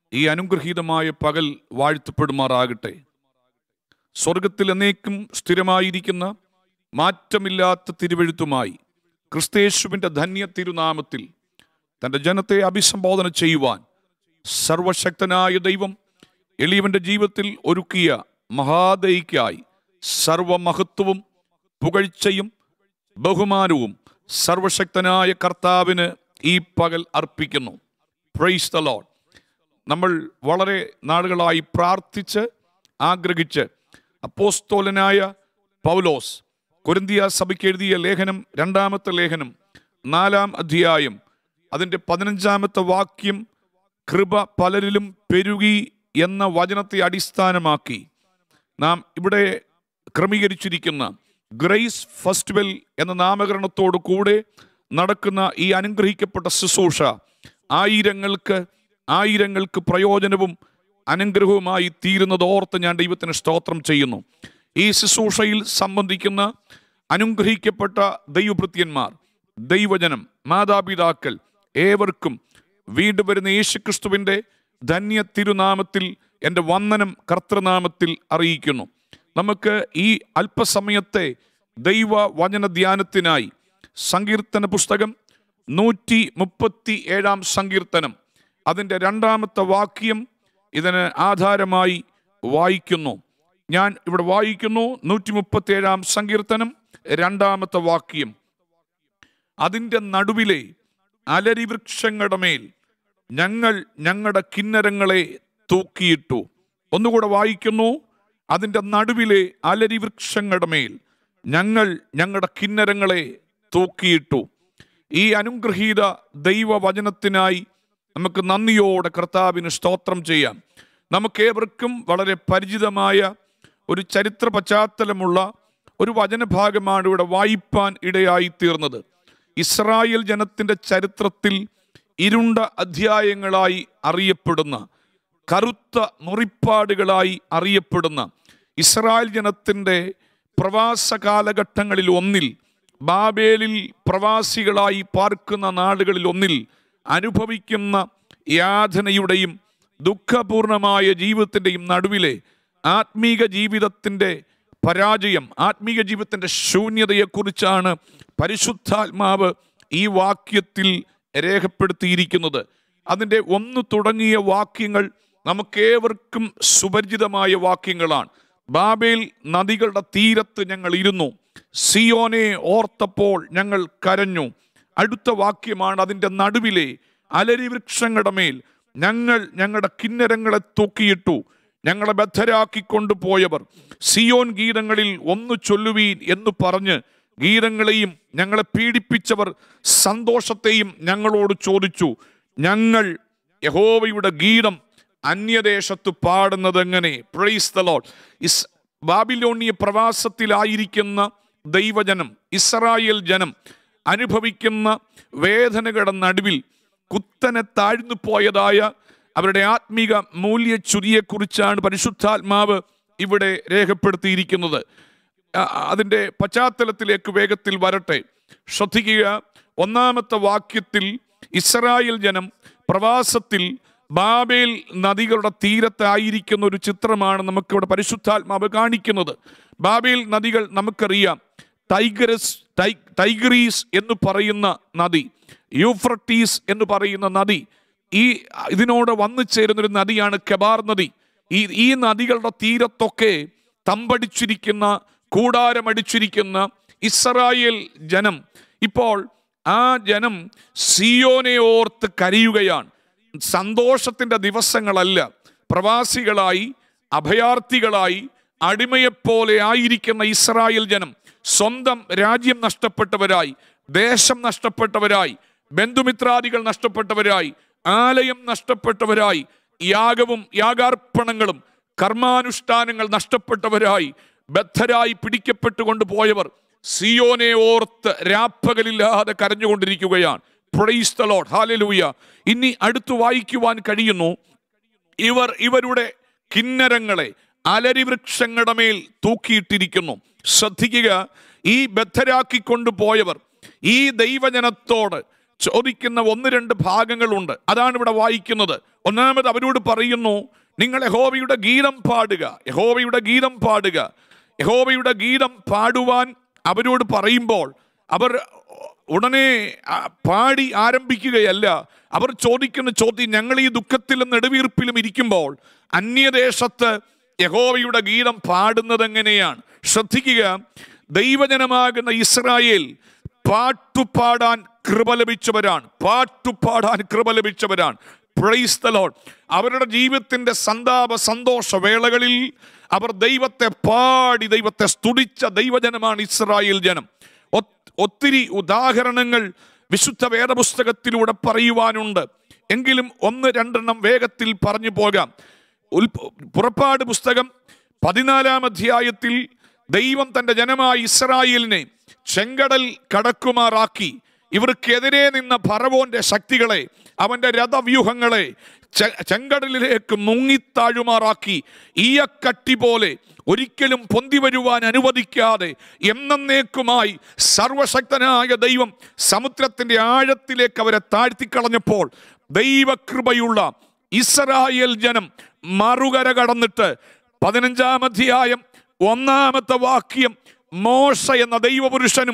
ഈ അനുഗ്രഹീതമായ പകൽ വാഴ്ത്തപ്പെടുമാറാകട്ടെ സ്വർഗത്തിൽ എന്നേക്കും സ്ഥിരമായിരിക്കുന്ന മാറ്റമില്ലാത്ത തിരുവെഴുത്തുമായി ക്രിസ്തേശുവിൻ്റെ ധന്യ തിരുനാമത്തിൽ തൻ്റെ ജനത്തെ അഭിസംബോധന ചെയ്യുവാൻ സർവശക്തനായ ദൈവം എളിയവന്റെ ജീവിതത്തിൽ ഒരുക്കിയ മഹാദയിക്കായി സർവമഹത്വവും പുകഴ്ചയും ബഹുമാനവും സർവശക്തനായ കർത്താവിന് ഈ പകൽ അർപ്പിക്കുന്നു പ്രൈസ് ദ ലോഡ് നമ്മൾ വളരെ നാളുകളായി പ്രാർത്ഥിച്ച് ആഗ്രഹിച്ച് അപ്പോസ്തോലനായ പൗലോസ് കൊരിന്തിയ സഭയ്ക്ക് എഴുതിയ ലേഖനം രണ്ടാമത്തെ ലേഖനം നാലാം അധ്യായം അതിൻ്റെ പതിനഞ്ചാമത്തെ വാക്യം കൃപ പലരിലും പെരുകി എന്ന വചനത്തെ അടിസ്ഥാനമാക്കി നാം ഇവിടെ ക്രമീകരിച്ചിരിക്കുന്ന ഗ്രേസ് ഫെസ്റ്റിവൽ എന്ന നാമകരണത്തോടു കൂടെ നടക്കുന്ന ഈ അനുഗ്രഹിക്കപ്പെട്ട ശുശ്രൂഷ ആയിരങ്ങൾക്ക് ആയിരങ്ങൾക്ക് പ്രയോജനവും അനുഗ്രഹവുമായി തീരുന്നത് ഓർത്ത് ഞാൻ ദൈവത്തിന് സ്തോത്രം ചെയ്യുന്നു ഈ ശുശ്രൂഷയിൽ സംബന്ധിക്കുന്ന അനുഗ്രഹിക്കപ്പെട്ട ദൈവഭൃത്യന്മാർ ദൈവജനം മാതാപിതാക്കൾ ഏവർക്കും വീണ്ടും വരുന്ന യേശുക്രിസ്തുവിൻ്റെ ധന്യ തിരുനാമത്തിൽ എൻ്റെ വന്ദനം കർത്തൃനാമത്തിൽ അറിയിക്കുന്നു നമുക്ക് ഈ അല്പസമയത്തെ ദൈവ വചന ധ്യാനത്തിനായി സങ്കീർത്തന പുസ്തകം നൂറ്റി മുപ്പത്തി ഏഴാം സങ്കീർത്തനം അതിൻ്റെ രണ്ടാമത്തെ വാക്യം ഇതിന് ആധാരമായി വായിക്കുന്നു ഞാൻ ഇവിടെ വായിക്കുന്നു നൂറ്റി മുപ്പത്തി ഏഴാം സങ്കീർത്തനം രണ്ടാമത്തെ വാക്യം അതിൻ്റെ നടുവിലെ അലരി വൃക്ഷങ്ങളുടെ മേൽ ഞങ്ങൾ ഞങ്ങളുടെ കിന്നരങ്ങളെ തൂക്കിയിട്ടു ഒന്നുകൂടെ വായിക്കുന്നു അതിൻ്റെ നടുവിലെ അലരി വൃക്ഷങ്ങളുടെ മേൽ ഞങ്ങൾ ഞങ്ങളുടെ കിന്നരങ്ങളെ തൂക്കിയിട്ടു ഈ അനുഗ്രഹീത ദൈവവചനത്തിനായി നമുക്ക് നന്ദിയോടെ കർത്താവിന് സ്തോത്രം ചെയ്യാം നമുക്കേവർക്കും വളരെ പരിചിതമായ ഒരു ചരിത്ര പശ്ചാത്തലമുള്ള ഒരു വചനഭാഗമാണ് ഇവിടെ വായിപ്പാൻ ഇടയായി തീർന്നത് ഇസ്രായേൽ ജനത്തിൻ്റെ ചരിത്രത്തിൽ ഇരുണ്ട അധ്യായങ്ങളായി അറിയപ്പെടുന്ന കറുത്ത മുറിപ്പാടുകളായി അറിയപ്പെടുന്ന ഇസ്രായേൽ ജനത്തിൻ്റെ പ്രവാസ കാലഘട്ടങ്ങളിൽ ഒന്നിൽ ബാബേലിൽ പ്രവാസികളായി പാർക്കുന്ന നാടുകളിൽ ഒന്നിൽ അനുഭവിക്കുന്ന യാതനയുടെയും ദുഃഖപൂർണമായ ജീവിതത്തിൻ്റെയും നടുവിലെ ആത്മീക ജീവിതത്തിൻ്റെ പരാജയം ആത്മീക ജീവിതത്തിൻ്റെ ശൂന്യതയെക്കുറിച്ചാണ് പരിശുദ്ധാത്മാവ് ഈ വാക്യത്തിൽ രേഖപ്പെടുത്തിയിരിക്കുന്നത് അതിൻ്റെ ഒന്ന് തുടങ്ങിയ വാക്യങ്ങൾ നമുക്കേവർക്കും സുപരിചിതമായ വാക്യങ്ങളാണ് ബാബേൽ നദികളുടെ തീരത്ത് ഞങ്ങൾ ഇരുന്നു സിയോനെ ഓർത്തപ്പോൾ ഞങ്ങൾ കരഞ്ഞു അടുത്ത വാക്യമാണ് അതിൻ്റെ നടുവിലെ അലരി വൃക്ഷങ്ങളുടെ മേൽ ഞങ്ങൾ ഞങ്ങളുടെ കിന്നരങ്ങളെ തൂക്കിയിട്ടു ഞങ്ങളെ ബദ്ധരാക്കി കൊണ്ടുപോയവർ സിയോൻ ഗീതങ്ങളിൽ ഒന്ന് ചൊല്ലുവീൻ എന്ന് പറഞ്ഞ് ഗീതങ്ങളെയും ഞങ്ങളെ പീഡിപ്പിച്ചവർ സന്തോഷത്തെയും ഞങ്ങളോട് ചോദിച്ചു ഞങ്ങൾ യഹോവയുടെ ഗീതം അന്യദേശത്ത് പാടുന്നത് എങ്ങനെ praise the Lord is Babylonia പ്രവാസത്തിലായിരിക്കുന്ന ദൈവജനം ഇസ്രായേൽ ജനം അനുഭവിക്കുന്ന വേദനകളുടെ നടുവിൽ കുത്തനെ താഴ്ന്നു പോയതായ അവരുടെ ആത്മീക മൂല്യച്യുതിയെക്കുറിച്ചാണ് പരിശുദ്ധാത്മാവ് ഇവിടെ രേഖപ്പെടുത്തിയിരിക്കുന്നത് അ- അതിൻ്റെ പശ്ചാത്തലത്തിലേക്ക് വേഗത്തിൽ വരട്ടെ ശ്രദ്ധിക്കുക ഒന്നാമത്തെ വാക്യത്തിൽ ഇസ്രായേൽ ജനം പ്രവാസത്തിൽ ബാബേൽ നദികളുടെ തീരത്തായിരിക്കുന്ന ഒരു ചിത്രമാണ് നമുക്കിവിടെ പരിശുദ്ധാത്മാവ് കാണിക്കുന്നത് ബാബേൽ നദികൾ നമുക്കറിയാം ടൈഗറസ് ടൈ ടൈഗ്രീസ് എന്ന് പറയുന്ന നദി യൂഫ്രട്ടീസ് എന്ന് പറയുന്ന നദി ഈ ഇതിനോട് വന്നു ചേരുന്ന ഒരു നദിയാണ് കെബാർ നദി ഈ ഈ നദികളുടെ തീരത്തൊക്കെ തമ്പടിച്ചിരിക്കുന്ന കൂടാരമടിച്ചിരിക്കുന്ന ഇസ്രായേൽ ജനം ഇപ്പോൾ ആ ജനം സിയോനെ ഓർത്ത് കരയുകയാണ് സന്തോഷത്തിൻ്റെ ദിവസങ്ങളല്ല പ്രവാസികളായി അഭയാർത്ഥികളായി അടിമയെപ്പോലെ ആയിരിക്കുന്ന ഇസ്രായേൽ ജനം സ്വന്തം രാജ്യം നഷ്ടപ്പെട്ടവരായി ദേശം നഷ്ടപ്പെട്ടവരായി ബന്ധുമിത്രാദികൾ നഷ്ടപ്പെട്ടവരായി ആലയം നഷ്ടപ്പെട്ടവരായി യാഗവും യാഗാർപ്പണങ്ങളും കർമാനുഷ്ഠാനങ്ങൾ നഷ്ടപ്പെട്ടവരായി ബദ്ധരായി പിടിക്കപ്പെട്ടുകൊണ്ട് പോയവർ സിയോനെ ഓർത്ത് രാപ്പകലില്ലാതെ കരഞ്ഞുകൊണ്ടിരിക്കുകയാണ് പ്രൈസ് ദ ലോർഡ് ഹാലലൂയ ഇനി അടുത്തു വായിക്കുവാൻ കഴിയുന്നു ഇവർ ഇവരുടെ കിന്നരങ്ങളെ അലരി വൃക്ഷങ്ങളുടെ മേൽ തൂക്കിയിട്ടിരിക്കുന്നു ശ്രദ്ധിക്കുക ഈ ബദ്ധരാക്കിക്കൊണ്ടു പോയവർ ഈ ദൈവജനത്തോട് ചോദിക്കുന്ന ഒന്ന് രണ്ട് ഭാഗങ്ങളുണ്ട് അതാണ് ഇവിടെ വായിക്കുന്നത് ഒന്നാമത് അവരോട് പറയുന്നു നിങ്ങൾ യഹോവയുടെ ഗീതം പാടുക യഹോവയുടെ ഗീതം പാടുക യഹോവയുടെ ഗീതം പാടുവാൻ അവരോട് പറയുമ്പോൾ അവർ ഉടനെ ആ, പാടി ആരംഭിക്കുകയല്ല അവർ ചോദിക്കുന്ന ചോദ്യം ഞങ്ങൾ ഈ ദുഃഖത്തിലും നെടുവീർപ്പിലും ഇരിക്കുമ്പോൾ അന്യദേശത്ത് യഹോവയുടെ ഗീതം പാടുന്നത് എങ്ങനെയാണ് ശ്രദ്ധിക്കുക ദൈവജനമാകുന്ന ഇസ്രായേൽ പാട്ടുപാടാൻ കൃപ ലഭിച്ചവരാണ് പാട്ടുപാടാൻ കൃപ ലഭിച്ചവരാണ് പ്രൈസ് ദ ലോർഡ് അവരുടെ ജീവിതത്തിന്റെ സന്താപ സന്തോഷ വേളകളിൽ അവർ ദൈവത്തെ പാടി ദൈവത്തെ സ്തുതിച്ച ദൈവജനമാണ് ഇസ്രായേൽ ജനം ഒ- ഒത്തിരി ഉദാഹരണങ്ങൾ വിശുദ്ധ വേദപുസ്തകത്തിലൂടെ പറയുവാനുണ്ട് എങ്കിലും ഒന്ന് രണ്ടെണ്ണം വേഗത്തിൽ പറഞ്ഞു പോകാം ഉൽപ്പ- പുറപ്പാട് പുസ്തകം പതിനാലാം അധ്യായത്തിൽ ദൈവം തന്റെ ജനമായ ഇസ്രായേലിനെ ചെങ്കടൽ കടക്കുമാറാക്കി ഇവർക്കെതിരെ നിന്ന ഫറവോന്റെ ശക്തികളെ അവന്റെ രഥവ്യൂഹങ്ങളെ ചെ- ചെങ്കടലിലേക്ക് മുങ്ങിത്താഴുമാറാക്കി ഈയക്കട്ടി പോലെ ഒരിക്കലും പൊന്തി വരുവാൻ അനുവദിക്കാതെ എന്നേക്കുമായി സർവശക്തനായ ദൈവം സമുദ്രത്തിന്റെ ആഴത്തിലേക്ക് അവരെ താഴ്ത്തിക്കളഞ്ഞപ്പോൾ ദൈവകൃപയുള്ള ഇസ്രായേൽ ജനം മറുകര കടന്നിട്ട് പതിനഞ്ചാം അധ്യായം ഒന്നാമത്തെ വാക്യം മോശ എന്ന ദൈവപുരുഷനും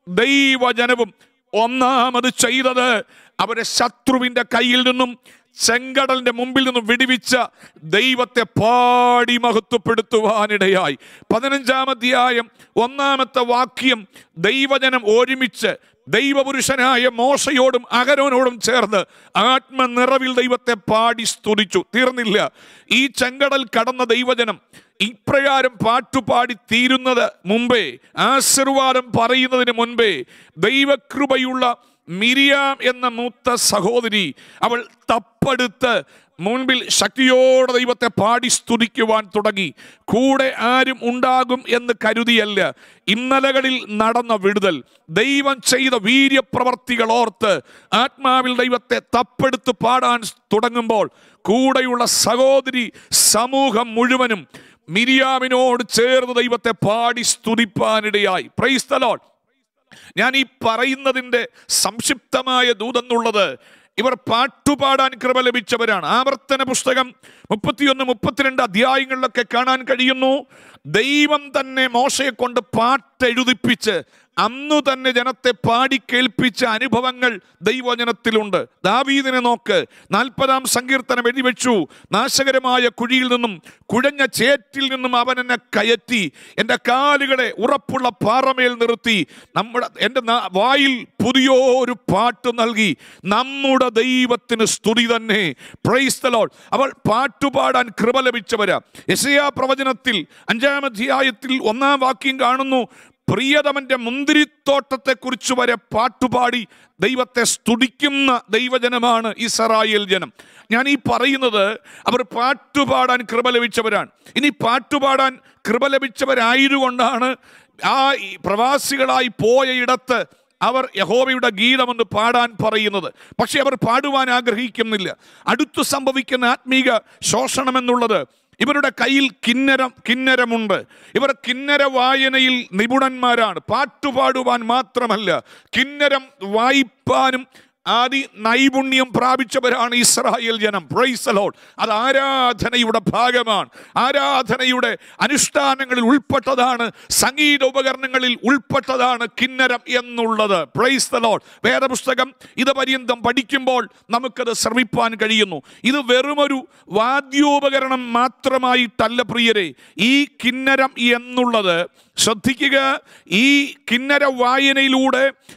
ദൈവജനവും ഒന്നാമത് ചെയ്തത് അവരെ ശത്രുവിന്റെ കയ്യിൽ നിന്നും ചെങ്കടലിന്റെ മുമ്പിൽ നിന്നും വിടിവിച്ച ദൈവത്തെ പാടി മഹത്വപ്പെടുത്തുവാനിടയായി പതിനഞ്ചാം അധ്യായം ഒന്നാമത്തെ വാക്യം ദൈവജനം ഒരുമിച്ച് ദൈവപുരുഷനായ മോശയോടും അകരോനോടും ചേർന്ന് ആത്മനിറവിൽ ദൈവത്തെ പാടി സ്തുതിച്ചു തീർന്നില്ല ഈ ചെങ്കടൽ കടന്ന ദൈവജനം ഇപ്രകാരം പാട്ടുപാടി തീരുന്നത് മുമ്പേ ആശീർവാദം പറയുന്നതിന് മുൻപേ ദൈവകൃപയുള്ള മിരിയാം എന്ന മൂത്ത സഹോദരി അവൾ തപ്പെടുത്ത് മുൻപിൽ ശക്തിയോടെ ദൈവത്തെ പാടി സ്തുതിക്കുവാൻ തുടങ്ങി കൂടെ ആരും ഉണ്ടാകും എന്ന് കരുതിയല്ല ഇന്നലകളിൽ നടന്ന വിടുതൽ ദൈവം ചെയ്ത വീര്യപ്രവർത്തികൾ ഓർത്ത് ആത്മാവിൽ ദൈവത്തെ തപ്പെടുത്ത് പാടാൻ തുടങ്ങുമ്പോൾ കൂടെയുള്ള സഹോദരി സമൂഹം മുഴുവനും മിരിയാമിനോട് ചേർന്ന് ദൈവത്തെ പാടി സ്തുതിപ്പാനിടയായി പ്രൈസ് ദ ലോർഡ് ഞാൻ ഈ പറയുന്നതിൻ്റെ സംക്ഷിപ്തമായ ദൂതെന്നുള്ളത് ഇവർ പാട്ടുപാടാൻ കൃപ ലഭിച്ചവരാണ് ആവർത്തന പുസ്തകം മുപ്പത്തിയൊന്ന് മുപ്പത്തിരണ്ട് അധ്യായങ്ങളിലൊക്കെ കാണാൻ കഴിയുന്നു ദൈവം തന്നെ മോശയെ കൊണ്ട് പാട്ടെഴുതിപ്പിച്ച് അന്നു തന്നെ ജനത്തെ പാടി കേൾപ്പിച്ച അനുഭവങ്ങൾ ദൈവജനത്തിലുണ്ട് ദാവീദിനെ നോക്ക് നാൽപ്പതാം സങ്കീർത്തനം എഴുതിവെച്ചു നാശകരമായ കുഴിയിൽ നിന്നും കുഴഞ്ഞ ചേറ്റിൽ നിന്നും അവൻ എന്നെ കയറ്റി എൻ്റെ കാലുകളെ ഉറപ്പുള്ള പാറമേൽ നിർത്തി നമ്മുടെ എൻ്റെ നാ- വായിൽ പുതിയൊരു പാട്ട് നൽകി നമ്മുടെ ദൈവത്തിന് സ്തുതി തന്നെ പ്രൈസ് the Lord. അവൾ പാട്ടുപാടാൻ കൃപ ലഭിച്ചവരാ യശയാ പ്രവചനത്തിൽ അഞ്ചാം അധ്യായത്തിൽ ഒന്നാം വാക്യം കാണുന്നു പ്രിയതമന്റെ മുന്തിരിത്തോട്ടത്തെ കുറിച്ച് വരെ പാട്ടുപാടി ദൈവത്തെ സ്തുതിക്കുന്ന ദൈവജനമാണ് ഇസ്രായേൽ ജനം ഞാൻ ഈ പറയുന്നത് അവർ പാട്ടുപാടാൻ കൃപ ലഭിച്ചവരാണ് ഇനി പാട്ടുപാടാൻ കൃപ ലഭിച്ചവരായതുകൊണ്ടാണ് ആ ഈ പ്രവാസികളായി പോയ ഇടത്ത് അവർ യഹോവയുടെ ഗീതമെന്ന് പാടാൻ പറയുന്നത് പക്ഷെ അവർ പാടുവാൻ ആഗ്രഹിക്കുന്നില്ല അടുത്തു സംഭവിക്കുന്ന ആത്മീക ശോഷണം എന്നുള്ളത് ഇവരുടെ കയ്യിൽ കിന്നരം കിന്നരമുണ്ട് ഇവർ കിന്നര വായനയിൽ നിപുണന്മാരാണ് പാട്ടുപാടുവാൻ മാത്രമല്ല കിന്നരം വായിപ്പാനും ആദി നൈപുണ്യം പ്രാപിച്ചവരാണ് ഇസ്രായേൽ ജനം പ്രൈസ് ലോഡ് അത് ആരാധനയുടെ ഭാഗമാണ് ആരാധനയുടെ അനുഷ്ഠാനങ്ങളിൽ ഉൾപ്പെട്ടതാണ് സംഗീത ഉപകരണങ്ങളിൽ ഉൾപ്പെട്ടതാണ് കിന്നരം എന്നുള്ളത് പ്രൈസ് ദ ലോഡ് വേദപുസ്തകം ഇത് പര്യന്തം പഠിക്കുമ്പോൾ നമുക്കത് ശ്രമിപ്പാൻ കഴിയുന്നു ഇത് വെറുമൊരു വാദ്യോപകരണം മാത്രമായിട്ടല്ല പ്രിയരെ ഈ കിന്നരം എന്നുള്ളത് ശ്രദ്ധിക്കുക ഈ കിന്നര വായനയിലൂടെ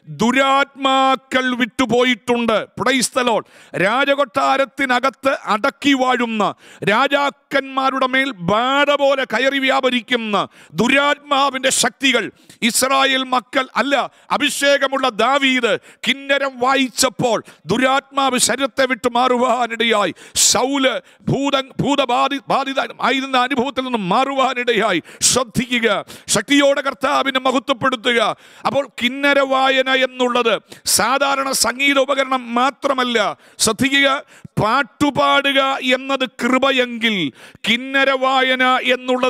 ദുരാത്മാക്കൾ വിട്ടുപോയിട്ടുണ്ട് പ്രൈസ് the Lord. രാജകൊട്ടാരത്തിനകത്ത് അടക്കി വാഴുന്ന രാജാക്കന്മാരുടെ മേൽ ബാധ പോലെ കയറി വ്യാപരിക്കുന്ന ദുരാത്മാവിന്റെ ശക്തികൾ ഇസ്രായേൽ മക്കൾ അല്ല അഭിഷേകമുള്ള ദാവീദ് കിന്നരം വായിച്ചപ്പോൾ ദുരാത്മാവ് ശരീരത്തെ വിട്ടു മാറുവാനിടയായി ശൗല് ഭൂത ഭൂതബാധി ബാധിത ആയിരുന്ന അനുഭവത്തിൽ നിന്നും മാറുവാനിടയായി ശ്രദ്ധിക്കുക ശക്തിയോടെ കർത്താവിനെ മഹത്വപ്പെടുത്തുക അപ്പോൾ കിന്നര വായന എന്നുള്ളത് സാധാരണ സംഗീത ഉപകരണം മാത്രമല്ല ശ്രദ്ധിക്കുക പാട്ടുപാടുക എന്നത് കൃപയെങ്കിൽ കിന്നര വായന എന്നുള്ളത്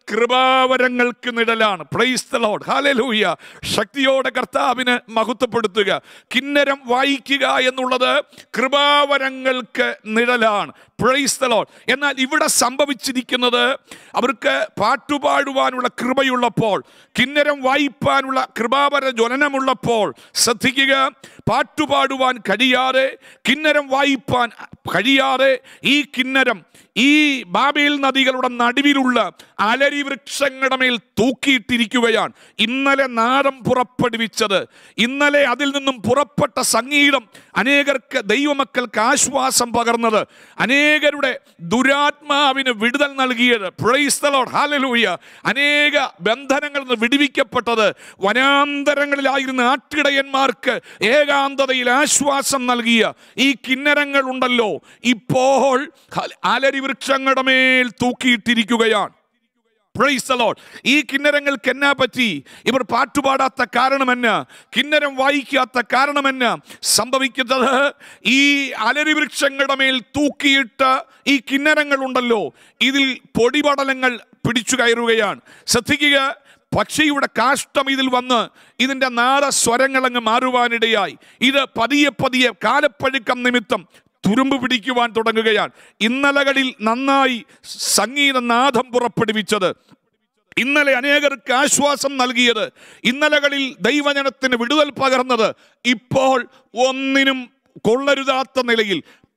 കൃപാവരങ്ങൾക്ക് നിഴലാണ് പ്രൈസ് ദ ലോർഡ് ഹാലലൂയ ശക്തിയോടെ കർത്താവിന് മഹത്വപ്പെടുത്തുക കിന്നരം വായിക്കുക എന്നുള്ളത് കൃപാവരങ്ങൾക്ക് നിഴലാണ് പ്രൈസ് ദ ലോർഡ് എന്നാൽ ഇവിടെ സംഭവിച്ചിരിക്കുന്നത് അവർക്ക് പാട്ടുപാടുവാനുള്ള കൃപയുള്ളപ്പോൾ കിന്നരം വായിപ്പാനുള്ള കൃപാവര ജ്വലനമുള്ളപ്പോൾ ശ്രദ്ധിക്കുക പാട്ടുപാടുവാൻ കഴിയാതെ കിന്നരം വായിപ്പാൻ കഴിയാതെ ഈ കിന്നരം ഈ ബാബേൽ നദികളുടെ നടുവിലുള്ള അലരി വൃക്ഷങ്ങളുടെ മേൽ തൂക്കിയിട്ടിരിക്കുകയാണ് ഇന്നലെ നാദം പുറപ്പെടുവിച്ചത് ഇന്നലെ അതിൽ നിന്നും പുറപ്പെട്ട സംഗീതം അനേകർക്ക് ദൈവമക്കൾക്ക് ആശ്വാസം പകർന്നത് അനേകരുടെ ദുരാത്മാവിന് വിടുതൽ നൽകിയത് പ്രൈസ് ദ ലോർഡ് ഹാലലൂയ അനേക ബന്ധനങ്ങളിൽ നിന്ന് വിടുവിക്കപ്പെട്ടത് വനാന്തരങ്ങളിലായിരുന്ന ആട്ടിടയന്മാർക്ക് ഏകാന്തതയിൽ ആശ്വാസം നൽകിയ ഈ കിന്നരങ്ങൾ ഉണ്ടല്ലോ ഇപ്പോൾ അലരി വൃക്ഷങ്ങളുടെ മേൽ തൂക്കിയിട്ടിരിക്കുകയാണ് Praise the Lord. ഈ കിന്നരങ്ങൾക്ക് എന്നാ പറ്റി ഇവർ പാട്ടുപാടാത്ത കാരണമെന്ന് കിന്നരം വായിക്കാത്ത കാരണമെന്ന് സംഭവിക്കുന്നത് ഈ അലരി വൃക്ഷങ്ങളുടെ മേൽ തൂക്കിയിട്ട ഈ കിന്നരങ്ങൾ ഉണ്ടല്ലോ ഇതിൽ പൊടിപടലങ്ങൾ പിടിച്ചു കയറുകയാണ് ശ്രദ്ധിക്കുക പക്ഷിയുടെ കാഷ്ടം ഇതിൽ വന്ന് ഇതിൻ്റെ നാദസ്വരങ്ങൾ അങ്ങ് മാറുവാനിടയായി ഇത് പതിയെ പതിയെ കാലപ്പഴുക്കം നിമിത്തം തുരുമ്പ് പിടിക്കുവാൻ തുടങ്ങുകയാണ് ഇന്നലകളിൽ നന്നായി സംഗീതനാഥം പുറപ്പെടുവിച്ചത് ഇന്നലെ അനേകർക്ക് ആശ്വാസം നൽകിയത് ഇന്നലകളിൽ ദൈവജനത്തിന് വിടുതൽ പകർന്നത് ഇപ്പോൾ ഒന്നിനും കൊള്ളരുതാത്ത നിലയിൽ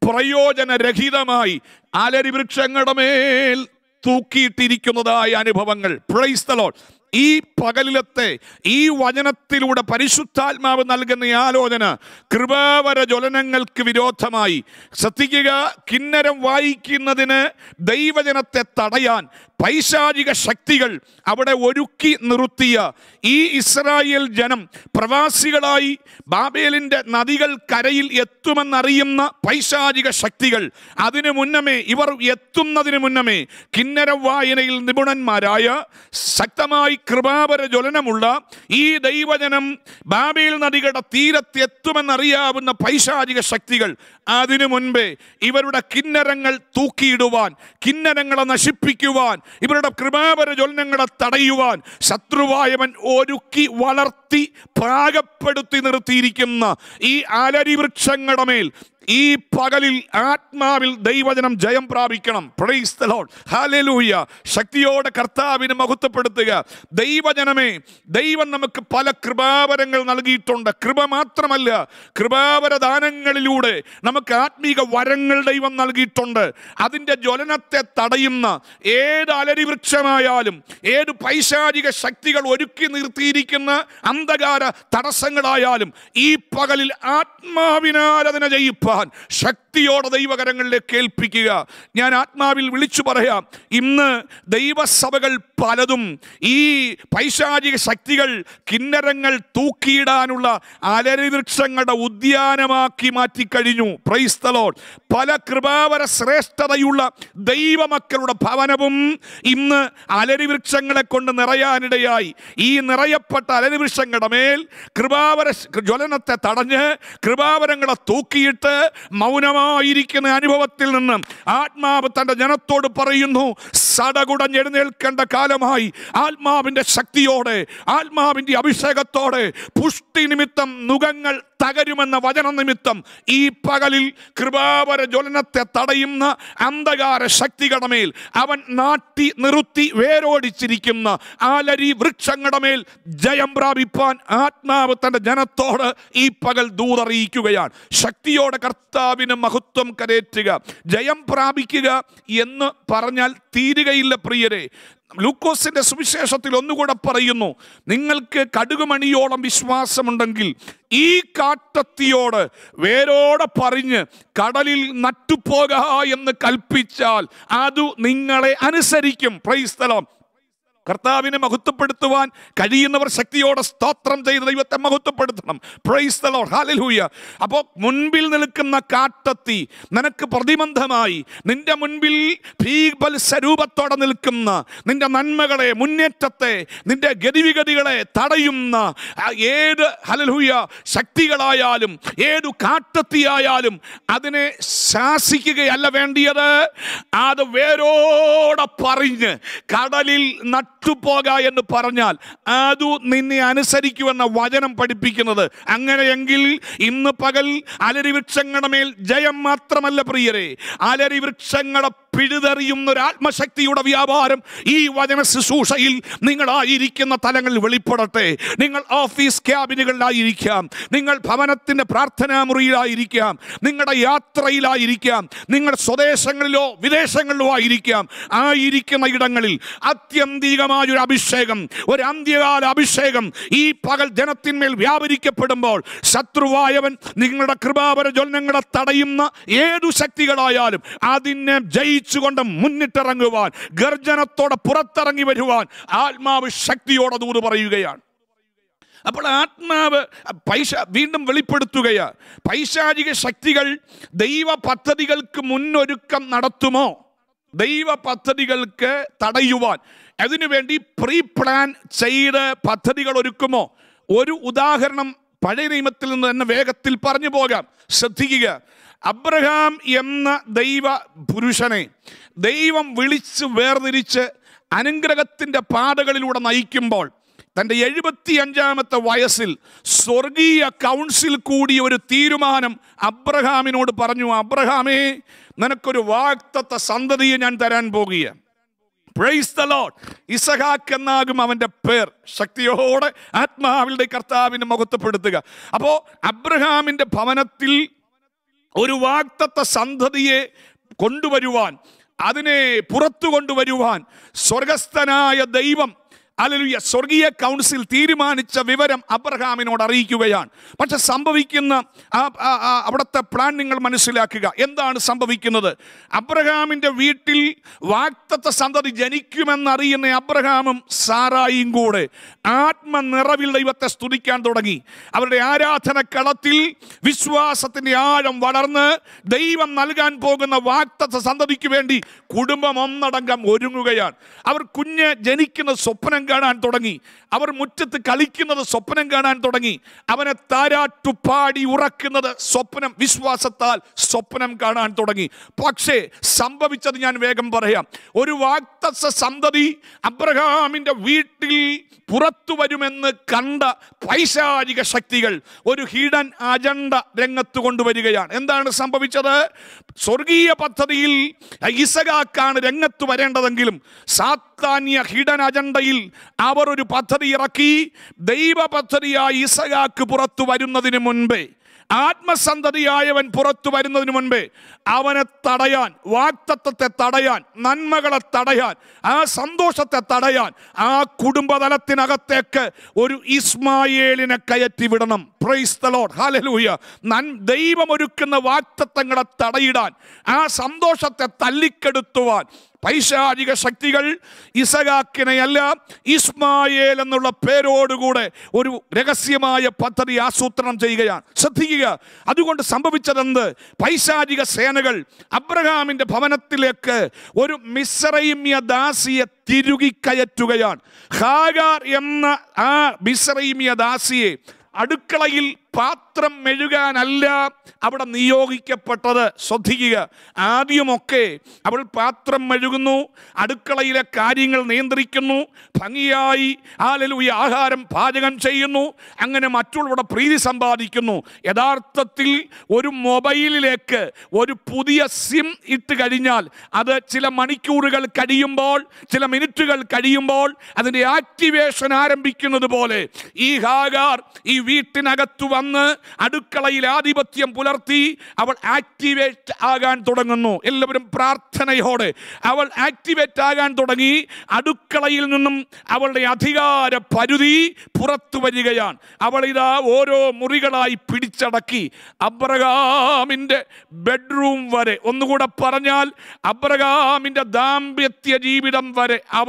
പ്രയോജനരഹിതമായി അലരി വൃക്ഷങ്ങളുടെ മേൽ തൂക്കിയിട്ടിരിക്കുന്നതായ അനുഭവങ്ങൾ പ്രൈസ് the Lord. ഈ പകലിലത്തെ ഈ വചനത്തിലൂടെ പരിശുദ്ധാത്മാവ് നൽകുന്ന ഈ ആലോചന കൃപാവര ജ്വലനങ്ങൾക്ക് വിരോധമായി ശ്രദ്ധിക്കുക കിന്നരം വായിക്കുന്നതിന് ദൈവജനത്തെ തടയാൻ പൈശാചിക ശക്തികൾ അവിടെ ഒരുക്കി നിർത്തിയ ഈ ഇസ്രായേൽ ജനം പ്രവാസികളായി ബാബേലിന്റെ നദികൾ കരയിൽ എത്തുമെന്നറിയുന്ന പൈശാചിക ശക്തികൾ അതിനു മുന്നമേ ഇവർ എത്തുന്നതിന് മുന്നമേ കിന്നര വായനയിൽ നിപുണന്മാരായ ശക്തമായി കൃപാപര ജ്വലനമുള്ള ഈ ദൈവജനം ബാബേൽ നദികളുടെ തീരത്ത് എത്തുമെന്നറിയാവുന്ന പൈശാചിക ശക്തികൾ അതിനു മുൻപേ ഇവരുടെ കിന്നരങ്ങൾ തൂക്കിയിടുവാൻ കിന്നരങ്ങളെ നശിപ്പിക്കുവാൻ ഇവരുടെ കൃപാപര ജ്വലനങ്ങളെ തടയുവാൻ ശത്രുവായവൻ ഒരുക്കി വളർത്തി പാകപ്പെടുത്തി നിർത്തിയിരിക്കുന്ന ഈ അലരി വൃക്ഷങ്ങളുടെ മേൽ ഈ പകലിൽ ആത്മാവിൽ ദൈവജനം ജയം പ്രാപിക്കണം പ്രൈസ് ദ ലോർഡ് ഹല്ലേലൂയ ശക്തിയോടെ കർത്താവിനെ മഹത്വപ്പെടുത്തുക ദൈവജനമേ ദൈവം നമുക്ക് പല കൃപാവരങ്ങൾ നൽകിയിട്ടുണ്ട് കൃപ മാത്രമല്ല കൃപാവര ദാനങ്ങളിലൂടെ നമുക്ക് ആത്മീക വരങ്ങൾ ദൈവം നൽകിയിട്ടുണ്ട് അതിൻ്റെ ജ്വലനത്തെ തടയുന്ന ഏത് അലരി വൃക്ഷമായാലും ഏത് പൈശാചിക ശക്തികൾ ഒരുക്കി നിർത്തിയിരിക്കുന്ന അന്ധകാര തടസ്സങ്ങളായാലും ഈ പകലിൽ ആത്മാവിനാൽ അതിനെ ജയിപ്പാൻ ശക്തിയോടെ ദൈവകരങ്ങളിലേക്ക് കേൾപ്പിക്കുക ഞാൻ ആത്മാവിൽ വിളിച്ചു പറയാം ഇന്ന് ദൈവസഭകൾ പലതും ഈ പൈശാചിക ശക്തികൾ കിന്നരങ്ങൾ തൂക്കിയിടാനുള്ള അലരി വൃക്ഷങ്ങളുടെ ഉദ്യാനമാക്കി മാറ്റിക്കഴിഞ്ഞു പ്രൈസ്തലോൺ പല കൃപാവര ശ്രേഷ്ഠതയുള്ള ദൈവമക്കളുടെ ഭവനവും ഇന്ന് അലരി വൃക്ഷങ്ങളെ കൊണ്ട് നിറയാനിടയായി ഈ നിറയപ്പെട്ട അലരി വൃക്ഷങ്ങളുടെ മേൽ കൃപാവര ജ്വലനത്തെ തടഞ്ഞ് കൃപാവരങ്ങളെ തൂക്കിയിട്ട് മൗനമായിരിക്കുന്ന അനുഭവത്തിൽ നിന്ന് ആത്മാവ് തൻ്റെ ജനത്തോട് പറയുന്നു സടകുടഞ്ഞെഴുന്നേൽക്കേണ്ട കാലമായി ആത്മാവിൻ്റെ ശക്തിയോടെ ആത്മാവിൻ്റെ അഭിഷേകത്തോടെ പുഷ്ടി നിമിത്തം നുഖങ്ങൾ തകരുമെന്ന വചന നിമിത്തം ഈ പകലിൽ കൃപാവര ജ്വലനത്തെ തടയുന്ന അന്ധകാര ശക്തികളുടെ മേൽ അവൻ നാട്ടി നിർത്തി വേരോടിച്ചിരിക്കുന്ന ആലരി വൃക്ഷങ്ങളുടെ മേൽ ജയം പ്രാപിപ്പാൻ ആത്മാവ് തൻ്റെ ജനത്തോട് ഈ പകൽ ദൂതറിയിക്കുകയാണ് ശക്തിയോടെ കർത്താവിന് മഹത്വം കരേറ്റുക ജയം പ്രാപിക്കുക എന്ന് പറഞ്ഞാൽ തീരുകയില്ല പ്രിയരെ ലൂക്കോസിന്റെ സുവിശേഷത്തിൽ ഒന്നുകൂടെ പറയുന്നു നിങ്ങൾക്ക് കടുകുമണിയോളം വിശ്വാസമുണ്ടെങ്കിൽ ഈ കാട്ടത്തിയോട് വേരോടെ പറഞ്ഞ് കടലിൽ നട്ടുപോക എന്ന് കൽപ്പിച്ചാൽ അതു നിങ്ങളെ അനുസരിക്കും പ്രൈസ്തലം കർത്താവിനെ മഹത്വപ്പെടുത്തുവാൻ കഴിയുന്നവർ ശക്തിയോടെ സ്തോത്രം ചെയ്ത് ദൈവത്തെ മഹത്വപ്പെടുത്തണം പ്രൈസ് ദ ലോർഡ് ഹല്ലേലൂയ അപ്പോൾ മുൻപിൽ നിൽക്കുന്ന കാട്ടത്തി നിനക്ക് പ്രതിബന്ധമായി നിന്റെ മുൻപിൽ ഭീപൽ സ്വരൂപത്തോടെ നിൽക്കുന്ന നിന്റെ നന്മകളെ മുന്നേറ്റത്തെ നിന്റെ ഗതിവിഗതികളെ തടയുന്ന ആ ഏത് ഹലലൂയ ശക്തികളായാലും ഏതു കാട്ടത്തിയായാലും അതിനെ ശാസിക്കുകയല്ല വേണ്ടിയത് അത് വേരോടെ പറഞ്ഞ് കടലിൽ നട്ടുപോക എന്ന് പറഞ്ഞാൽ അതു നിന്നെ അനുസരിക്കുമെന്ന വചനം പഠിപ്പിക്കുന്നത് അങ്ങനെയെങ്കിൽ ഇന്ന് പകൽ അലരി വൃക്ഷങ്ങളുടെ മേൽ ജയം മാത്രമല്ല പ്രിയരെ അലരി വൃക്ഷങ്ങളുടെ പിഴുതെറിയുന്ന ഒരു ആത്മശക്തിയുടെ വ്യാപാരം ഈ വചന ശുശ്രൂഷയിൽ നിങ്ങളായിരിക്കുന്ന തലങ്ങളിൽ വെളിപ്പെടട്ടെ നിങ്ങൾ ഓഫീസ് ക്യാബിനുകളിലായിരിക്കാം നിങ്ങൾ ഭവനത്തിൻ്റെ പ്രാർത്ഥനാ മുറിയിലായിരിക്കാം നിങ്ങളുടെ യാത്രയിലായിരിക്കാം നിങ്ങൾ സ്വദേശങ്ങളിലോ വിദേശങ്ങളിലോ ആയിരിക്കാം ആയിരിക്കുന്ന ഇടങ്ങളിൽ ആത്യന്തികമായൊരു അഭിഷേകം ഒരു അന്ത്യകാല അഭിഷേകം ഈ പകൽ ജനത്തിന്മേൽ വ്യാപരിക്കപ്പെടുമ്പോൾ ശത്രുവായവൻ നിങ്ങളുടെ കൃപാപര ജ്വലനങ്ങളെ തടയുന്ന ഏതു ശക്തികളായാലും അതിനെ ജയിച്ചുകൊണ്ട് മുന്നിട്ടിറങ്ങുവാൻ ഗർജനത്തോടെ പുറത്തിറങ്ങി വരുവാൻ ആത്മാവ് ശക്തിയോടെ ദൂത് പറയുകയാണ് അപ്പോൾ ആത്മാവ് പൈശ വീണ്ടും വെളിപ്പെടുത്തുകയാ പൈശാചിക ശക്തികൾ ദൈവ പദ്ധതികൾക്ക് മുന്നൊരുക്കം നടത്തുമോ ദൈവ പദ്ധതികൾക്ക് തടയുവാൻ അതിനുവേണ്ടി പ്രീ പ്ലാൻ ചെയ്ത് പദ്ധതികൾ ഒരുക്കുമോ ഒരു ഉദാഹരണം പഴയ നിയമത്തിൽ നിന്ന് തന്നെ വേഗത്തിൽ പറഞ്ഞു പോകാം ശ്രദ്ധിക്കുക അബ്രഹാം എന്ന ദൈവ പുരുഷനെ ദൈവം വിളിച്ച് വേർതിരിച്ച് അനുഗ്രഹത്തിൻ്റെ പാതകളിലൂടെ നയിക്കുമ്പോൾ തൻ്റെ എഴുപത്തി അഞ്ചാമത്തെ വയസ്സിൽ സ്വർഗീയ കൗൺസിൽ കൂടി ഒരു തീരുമാനം അബ്രഹാമിനോട് പറഞ്ഞു അബ്രഹാമേ നിനക്കൊരു വാക്തത്വ സന്തതിയെ ഞാൻ തരാൻ പോകുകയാണ് പ്രൈസ് ദ ലോഡ് ഇസഹാക്ക് എന്നാകും അവൻ്റെ പേർ ശക്തിയോടെ ആത്മാവിളുടെ കർത്താവിനെ മുഖത്തപ്പെടുത്തുക അപ്പോൾ അബ്രഹാമിൻ്റെ ഭവനത്തിൽ ഒരു വാക്തത്വ സന്തതിയെ കൊണ്ടുവരുവാൻ അതിനെ പുറത്തു കൊണ്ടുവരുവാൻ സ്വർഗസ്ഥനായ ദൈവം അലലുയ സ്വർഗീയ കൗൺസിൽ തീരുമാനിച്ച വിവരം അബ്രഹാമിനോട് അറിയിക്കുകയാണ് പക്ഷെ സംഭവിക്കുന്ന ആ ആ- ആ അവിടുത്തെ പ്ലാൻ നിങ്ങൾ മനസ്സിലാക്കുക എന്താണ് സംഭവിക്കുന്നത് അബ്രഹാമിൻ്റെ വീട്ടിൽ വാക്തത്വ സന്തതി ജനിക്കുമെന്നറിയുന്ന അബ്രഹാമും സാറായിയും കൂടെ ആത്മനിറവിൽ ദൈവത്തെ സ്തുതിക്കാൻ തുടങ്ങി അവരുടെ ആരാധന കളത്തിൽ വിശ്വാസത്തിൻ്റെ ആഴം വളർന്ന് ദൈവം നൽകാൻ പോകുന്ന വാക്തത്വ സന്തതിക്ക് വേണ്ടി കുടുംബം ഒന്നടങ്കം ഒരുങ്ങുകയാണ് അവർ കുഞ്ഞ് ജനിക്കുന്ന സ്വപ്നം കാണാൻ തുടങ്ങി അവർ മുറ്റത്ത് കളിക്കുന്നത് സ്വപ്നം കാണാൻ തുടങ്ങി അവനെ താരാട്ടുപാടി ഉറക്കുന്നത് സ്വപ്നം വിശ്വാസത്താൽ സ്വപ്നം കാണാൻ തുടങ്ങി പക്ഷേ സംഭവിച്ചത് ഞാൻ വേഗം പറയാം ഒരു വാക്തസ സന്തതി അബ്രഹാമിൻ്റെ വീട്ടിൽ പുറത്തു വരുമെന്ന് കണ്ട പൈശാചിക ശക്തികൾ ഒരു ഹിഡൻ അജണ്ട രംഗത്ത് കൊണ്ടുവരികയാണ് എന്താണ് സംഭവിച്ചത് സ്വർഗീയ പദ്ധതിയിൽ ഇസകാക്കാണ് രംഗത്ത് വരേണ്ടതെങ്കിലും സാത്താന്യ ഹിഡൻ അജണ്ടയിൽ അവർ ഒരു പദ്ധതി ഇറക്കി ദൈവ പദ്ധതിയായി ഇസകാക്ക് പുറത്തു വരുന്നതിന് മുൻപേ ആത്മസന്തതിയായവൻ പുറത്തു വരുന്നതിന് മുൻപേ അവനെ തടയാൻ വാക്തത്വത്തെ തടയാൻ നന്മകളെ തടയാൻ ആ സന്തോഷത്തെ തടയാൻ ആ കുടുംബതലത്തിനകത്തേക്ക് ഒരു ഇസ്മായേലിനെ കയറ്റി വിടണം പ്രൈസ് ദ ലോർഡ് ഹാലലൂയ നൻ ദൈവം ഒരുക്കുന്ന വാക്തത്വങ്ങളെ തടയിടാൻ ആ സന്തോഷത്തെ തല്ലിക്കെടുത്തുവാൻ പൈശാചിക ശക്തികൾ ഇസകാക്കിനെയല്ല ഇസ്മായേൽ എന്നുള്ള പേരോടുകൂടെ ഒരു രഹസ്യമായ പദ്ധതി ആസൂത്രണം ചെയ്യുകയാണ് ശ്രദ്ധിക്കുക അതുകൊണ്ട് സംഭവിച്ചതെന്ത് പൈശാചിക സേനകൾ അബ്രഹാമിന്റെ ഭവനത്തിലേക്ക് ഒരു മിശ്രൈമ്യ ദാസിയെ തിരുകി കയറ്റുകയാണ് ഹാഗാർ എന്ന ആ മിശ്രൈമ്യ ദാസിയെ അടുക്കളയിൽ പാത്രം മെഴുകാനല്ല അവിടെ നിയോഗിക്കപ്പെട്ടത് ശ്രദ്ധിക്കുക ആദ്യമൊക്കെ അവൾ പാത്രം മെഴുകുന്നു അടുക്കളയിലെ കാര്യങ്ങൾ നിയന്ത്രിക്കുന്നു ഭംഗിയായി ആലലൂയ ആഹാരം പാചകം ചെയ്യുന്നു അങ്ങനെ മറ്റുള്ളവരുടെ പ്രീതി സമ്പാദിക്കുന്നു യഥാർത്ഥത്തിൽ ഒരു മൊബൈലിലേക്ക് ഒരു പുതിയ സിം ഇട്ട് കഴിഞ്ഞാൽ അത് ചില മണിക്കൂറുകൾ കഴിയുമ്പോൾ ചില മിനിറ്റുകൾ കഴിയുമ്പോൾ അതിൻ്റെ ആക്ടിവേഷൻ ആരംഭിക്കുന്നത് പോലെ ഈ ഹാഗാർ ഈ വീട്ടിനകത്ത് വന്ന് അടുക്കളയിൽ ആധിപത്യം പുലർത്തി അവൾ ആക്ടിവേറ്റ് ആകാൻ തുടങ്ങുന്നു എല്ലാവരും പ്രാർത്ഥനയോടെ അവൾ ആക്ടിവേറ്റ് ആകാൻ തുടങ്ങി അടുക്കളയിൽ നിന്നും അവളുടെ അധികാര പരിധി പുറത്തു വരികയാണ് അവൾ ഇതാ ഓരോ മുറികളായി പിടിച്ചടക്കി അബ്രഹാമിൻ്റെ ബെഡ്റൂം വരെ ഒന്നുകൂടെ പറഞ്ഞാൽ അബ്രഹാമിൻ്റെ ദാമ്പത്യ ജീവിതം വരെ അവളുടെ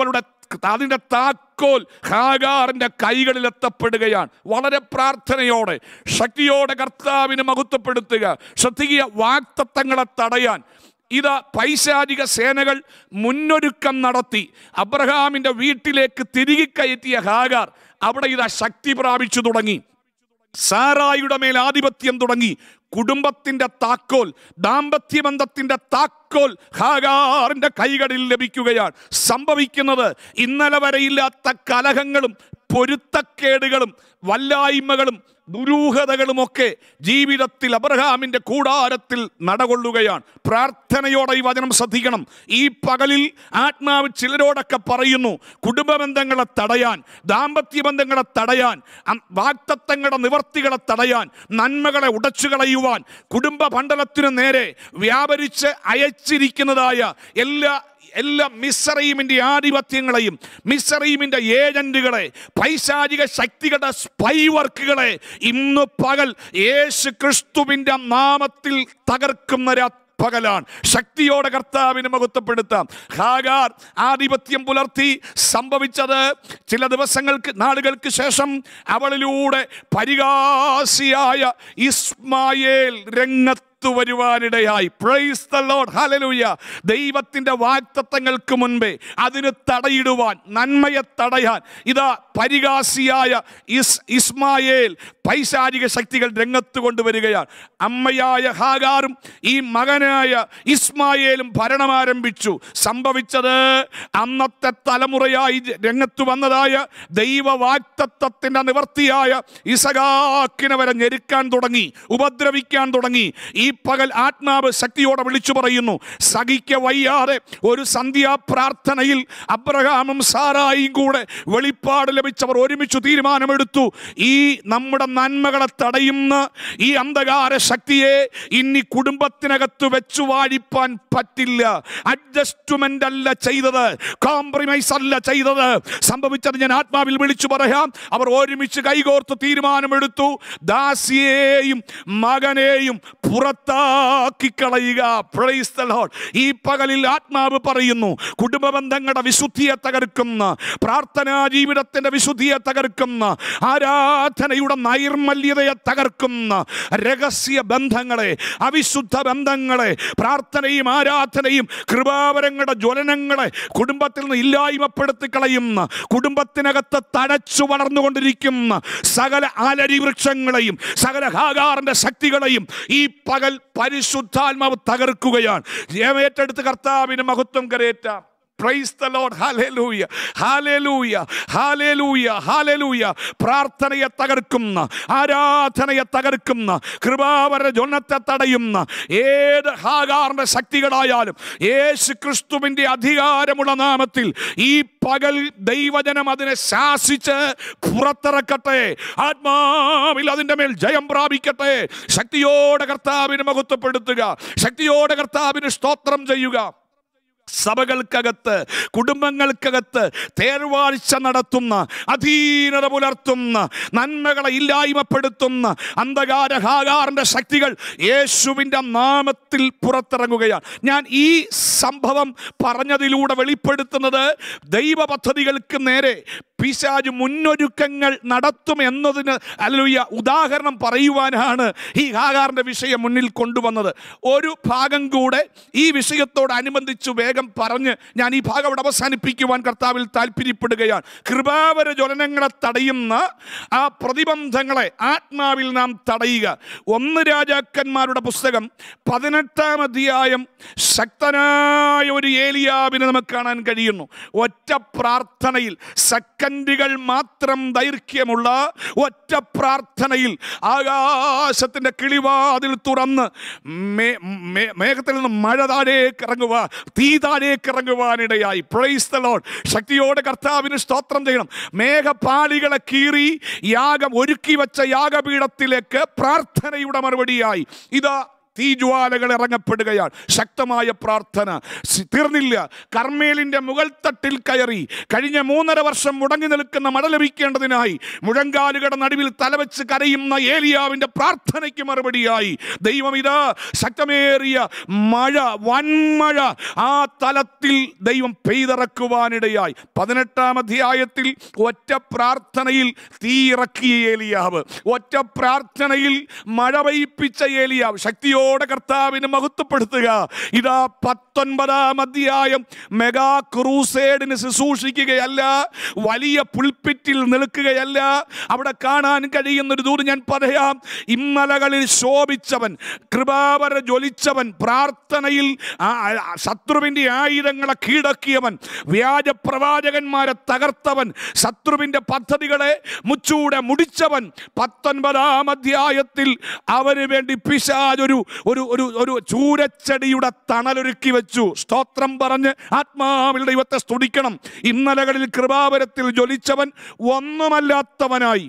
അതിന്റെ താക്കോൽ ഹാഗാറിന്റെ കൈകളിൽ എത്തപ്പെടുകയാണ് വളരെ പ്രാർത്ഥനയോടെ ശക്തിയോടെ കർത്താവിനെ മഹത്വപ്പെടുത്തുക ശ്രദ്ധിക്കുക വാക്തത്വങ്ങളെ തടയാൻ ഇത് പൈശാചിക സേനകൾ മുന്നൊരുക്കം നടത്തി അബ്രഹാമിന്റെ വീട്ടിലേക്ക് തിരികെ കയറ്റിയ ഹാഗാർ അവിടെ ഇതാ ശക്തി പ്രാപിച്ചു തുടങ്ങി സാറായിയുടെ മേൽ ആധിപത്യം തുടങ്ങി കുടുംബത്തിന്റെ താക്കോൽ ദാമ്പത്യബന്ധത്തിന്റെ താക്കോൽ ഹാഗാറിന്റെ കൈകളിൽ ലഭിക്കുകയാണ് സംഭവിക്കുന്നത് ഇന്നലെ വരെ ഇല്ലാത്ത കലഹങ്ങളും പൊരുത്തക്കേടുകളും വല്ലായ്മകളും ദുരൂഹതകളുമൊക്കെ ജീവിതത്തിൽ അബ്രഹാമിന്റെ കൂടാരത്തിൽ നടകൊള്ളുകയാണ് പ്രാർത്ഥനയോടെ ഈ വചനം ശ്രദ്ധിക്കണം ഈ പകലിൽ ആത്മാവ് ചിലരോടൊക്കെ പറയുന്നു കുടുംബ ബന്ധങ്ങളെ തടയാൻ ദാമ്പത്യ ബന്ധങ്ങളെ തടയാൻ അം- വാക്തത്വങ്ങളുടെ നിവർത്തികളെ തടയാൻ നന്മകളെ ഉടച്ചു കളയുവാൻ കുടുംബ മണ്ഡലത്തിനു നേരെ വ്യാപരിച്ച് അയച്ചിരിക്കുന്നതായ എല്ലാ എല്ലാ മിസ്രൈമിന്റെ ആധിപത്യങ്ങളെയും മിസ്രൈമിന്റെ ഏജന്റുകളെ പൈശാചിക ശക്തികളുടെ സ്പൈ വർക്കുകളെ ഇന്ന് പകൽ യേശു ക്രിസ്തുവിന്റെ നാമത്തിൽ തകർക്കുന്ന രാ പകലാണ് ശക്തിയോടെ കർത്താവിനെ മഹത്വപ്പെടുത്താം ഹാഗാർ ആധിപത്യം പുലർത്തി സംഭവിച്ചത് ചില ദിവസങ്ങൾക്ക് നാളുകൾക്ക് ശേഷം അവളിലൂടെ പരിഹാസിയായ ഇസ്മായേൽ രംഗത്ത് വരുവാനിടയായി പ്രൈസ് ദ ലോർഡ് ഹല്ലേലൂയ ദൈവത്തിന്റെ വാക്തത്വങ്ങൾക്ക് മുൻപേ അതിന് തടയിടുവാൻ നന്മയെ തടയാൻ ഇതാ പരിഹാസിയായ ഇസ് ഇസ്മായേൽ പൈശാചിക ശക്തികൾ രംഗത്ത് കൊണ്ടുവരികയാണ് അമ്മയായ ഹാഗാറും ഈ മകനായ ഇസ്മായേലും ഭരണം ആരംഭിച്ചു സംഭവിച്ചത് അന്നത്തെ തലമുറയായി രംഗത്ത് വന്നതായ ദൈവവാക്തത്വത്തിന്റെ നിവർത്തിയായ ഇസഹാക്കിനെ വരെ ഞെരുക്കാൻ തുടങ്ങി ഉപദ്രവിക്കാൻ തുടങ്ങി ഈ പകൽ ആത്മാവ് ശക്തിയോടെ വിളിച്ചു പറയുന്നു സഹിക്ക വയ്യാതെ ഒരു സന്ധ്യാ പ്രാർത്ഥനയിൽ അബ്രഹാമും സാറായും കൂടെ വെളിപ്പാട് ലഭിച്ചവർ ഒരുമിച്ച് തീരുമാനമെടുത്തു ഈ നമ്മുടെ നന്മകളെ തടയുന്ന ഈ അന്ധകാര ശക്തിയെ ഇനി കുടുംബത്തിനകത്ത് വെച്ചു വാഴിപ്പാൻ പറ്റില്ല അഡ്ജസ്റ്റ്മെന്റ് അല്ല ചെയ്തത് കോംപ്രമൈസ് അല്ല ചെയ്തത് സംഭവിച്ചത് ഞാൻ ആത്മാവിൽ വിളിച്ചു പറയാം അവർ ഒരുമിച്ച് കൈകോർത്ത് തീരുമാനമെടുത്തു ദാസിയെയും മകനെയും പുറത്താക്കി കളയുക Praise the Lord. ഈ പകലിൽ ആത്മാവ് പറയുന്നു കുടുംബ ബന്ധങ്ങളുടെ വിശുദ്ധിയെ തകർക്കുന്ന പ്രാർത്ഥനാ ജീവിതത്തിന്റെ വിശുദ്ധിയെ തകർക്കുന്ന ആരാധനയുടെ നൈർമല്യതയെ തകർക്കുന്ന രഹസ്യ ബന്ധങ്ങളെ അവിശുദ്ധ ബന്ധങ്ങളെ പ്രാർത്ഥനയും ആരാധനയും കൃപാവരങ്ങളുടെ ജ്വലനങ്ങളെ കുടുംബത്തിൽ നിന്ന് ഇല്ലായ്മപ്പെടുത്തി കളയുന്ന കുടുംബത്തിനകത്ത് തഴച്ചു വളർന്നുകൊണ്ടിരിക്കുന്ന സകല ആലരി വൃക്ഷങ്ങളെയും സകല ഹാകാറിന്റെ ശക്തികളെയും ഈ പകൽ പരിശുദ്ധാത്മാവ് തകർക്കുകയാണ് ഏറ്റെടുത്ത് കർത്താവിന് മഹത്വം കരയേറ്റാം praise the Lord hallelujah hallelujah hallelujah hallelujah പ്രാർത്ഥനയെ തകർക്കുന്ന ആരാധനയെ തകർക്കുന്ന കൃപാവര ജ്വലനത്തെ തടയുന്ന ഏത് ഹാകാറിന്റെ ശക്തികളായാലും യേശു ക്രിസ്തുവിന്റെ അധികാരമുള്ള നാമത്തിൽ ഈ പകൽ ദൈവജനം അതിനെ ശാസിച്ച് പുറത്തിറക്കട്ടെ ആത്മാവിൽ അതിന്റെ മേൽ ജയം പ്രാപിക്കട്ടെ ശക്തിയോടെ കർത്താവിന് മഹത്വപ്പെടുത്തുക ശക്തിയോടെ കർത്താവിന് സ്തോത്രം ചെയ്യുക സഭകൾക്കകത്ത് കുടുംബങ്ങൾക്കകത്ത് തേർവാഴ്ച നടത്തുന്ന അധീനത പുലർത്തുന്ന നന്മകളെ ഇല്ലായ്മപ്പെടുത്തുന്ന അന്ധകാര ഹാകാറിന്റെ ശക്തികൾ യേശുവിൻ്റെ നാമത്തിൽ പുറത്തിറങ്ങുകയാണ് ഞാൻ ഈ സംഭവം പറഞ്ഞതിലൂടെ വെളിപ്പെടുത്തുന്നത് ദൈവ പദ്ധതികൾക്ക് നേരെ പിശാജ് മുന്നൊരുക്കങ്ങൾ നടത്തും എന്നതിന് അല്ലുയ്യ ഉദാഹരണം പറയുവാനാണ് ഈ ഹാകാറിന്റെ വിഷയം മുന്നിൽ കൊണ്ടുവന്നത് ഒരു ഭാഗം കൂടെ ഈ വിഷയത്തോടനുബന്ധിച്ച് വേഗം പറഞ്ഞ് ഞാൻ ഈ ഭാഗം അവിടെ അവസാനിപ്പിക്കുവാൻ കർത്താവിൽ താല്പര്യപ്പെടുകയാണ് കൃപാവര ജ്വലനങ്ങളെ തടയുന്ന ആ പ്രതിബന്ധങ്ങളെ ആത്മാവിൽ നാം തടയുക ഒന്ന് രാജാക്കന്മാരുടെ പുസ്തകം പതിനെട്ടാം അധ്യായം ശക്തനായ ഒരു ഏലിയാവിനെ നമുക്ക് കാണാൻ കഴിയുന്നു ഒറ്റ പ്രാർത്ഥനയിൽ സെക്കൻഡുകൾ മാത്രം ദൈർഘ്യമുള്ള ഒറ്റ പ്രാർത്ഥനയിൽ ആകാശത്തിന്റെ കിളിവാതിൽ തുറന്ന് മേ- മേ- മേഘത്തിൽ നിന്ന് മഴ താഴേക്ക് ഇറങ്ങുക തീ താഴേക്ക് ഇറങ്ങുവാനിടയായി പ്രൈസ് ദ ലോർഡ് ശക്തിയോടെ കർത്താവിന് സ്തോത്രം ചെയ്യണം മേഘപാളികളെ കീറി യാഗം ഒരുക്കി വെച്ച യാഗപീഠത്തിലേക്ക് പ്രാർത്ഥനയുടെ മറുപടിയായി ഇതാ തീജ്വാലകൾ ഇറങ്ങപ്പെടുകയാണ് ശക്തമായ പ്രാർത്ഥന സി- തീർന്നില്ല കർമ്മേലിന്റെ മുകൾ തട്ടിൽ കയറി കഴിഞ്ഞ മൂന്നര വർഷം മുടങ്ങി നിൽക്കുന്ന മഴ ലഭിക്കേണ്ടതിനായി മുഴങ്കാലുകളുടെ നടുവിൽ തലവെച്ച് കരയുന്ന ഏലിയാവിന്റെ പ്രാർത്ഥനയ്ക്ക് മറുപടിയായി ദൈവം ഇതാ ശക്തമേറിയ മഴ വൻമഴ ആ തലത്തിൽ ദൈവം പെയ്തിറക്കുവാനിടയായി പതിനെട്ടാം അധ്യായത്തിൽ ഒറ്റ പ്രാർത്ഥനയിൽ തീയിറക്കിയ ഏലിയാവ് ഒറ്റ പ്രാർത്ഥനയിൽ മഴ പെയ്പ്പിച്ച ഏലിയാവ് ശക്തിയോടെ കർത്താവിനെ മഹത്വപ്പെടുത്തുക ഇതാ പത്തൊൻപതാം അധ്യായം മെഗാ ക്രൂസേഡിന് ശുശ്രൂഷിക്കുകയല്ല വലിയ പുൽപ്പിറ്റിൽ നിൽക്കുകയല്ല അവിടെ കാണാൻ കഴിയുന്ന ഒരു ദൂത് ഞാൻ പറയാം ഇമ്മലകളിൽ ശോഭിച്ചവൻ കൃപാവര ജ്വലിച്ചവൻ പ്രാർത്ഥനയിൽ ആ- ആ- ശത്രുവിൻ്റെ ആയുധങ്ങളെ കീഴടക്കിയവൻ വ്യാജ പ്രവാചകന്മാരെ തകർത്തവൻ ശത്രുവിൻ്റെ പദ്ധതികളെ മുച്ചൂടെ മുടിച്ചവൻ പത്തൊൻപതാം അധ്യായത്തിൽ അവന് വേണ്ടി പിശാജൊരു ഒരു ഒരു ഒരു ചൂരച്ചെടിയുടെ തണലൊരുക്കി വെച്ചു സ്തോത്രം പറഞ്ഞ് ആത്മാവിൽ ദൈവത്തെ സ്തുതിക്കണം ഇന്നലകളിൽ കൃപാവരത്തിൽ ജ്വലിച്ചവൻ ഒന്നുമല്ലാത്തവനായി